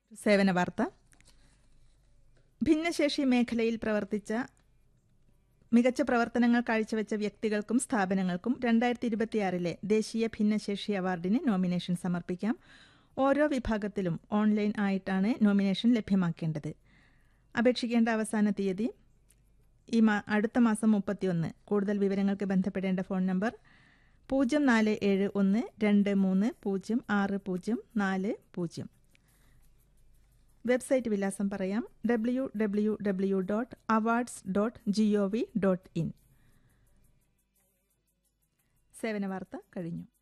സേവന വാർത്ത ഭിന്നശേഷി മേഖലയിൽ പ്രവർത്തിച്ച മികച്ച പ്രവർത്തനങ്ങൾ കാഴ്ചവെച്ച വ്യക്തികൾക്കും സ്ഥാപനങ്ങൾക്കും രണ്ടായിരത്തി ഇരുപത്തിയാറിലെ ദേശീയ ഭിന്നശേഷി അവാർഡിന് നോമിനേഷൻ സമർപ്പിക്കാം ഓരോ വിഭാഗത്തിലും ഓൺലൈൻ ആയിട്ടാണ് നോമിനേഷൻ ലഭ്യമാക്കേണ്ടത് അപേക്ഷിക്കേണ്ട അവസാന തീയതി ഈ മാ അടുത്ത മാസം മുപ്പത്തിയൊന്ന് കൂടുതൽ വിവരങ്ങൾക്ക് ബന്ധപ്പെടേണ്ട ഫോൺ നമ്പർ പൂജ്യം നാല് ഏഴ് ഒന്ന് രണ്ട് മൂന്ന് പൂജ്യം ആറ് പൂജ്യം നാല് പൂജ്യം വെബ്സൈറ്റ് വിലാസം പറയാം W W W dot awards dot G O V dot in സേവന വാർത്ത കഴിഞ്ഞു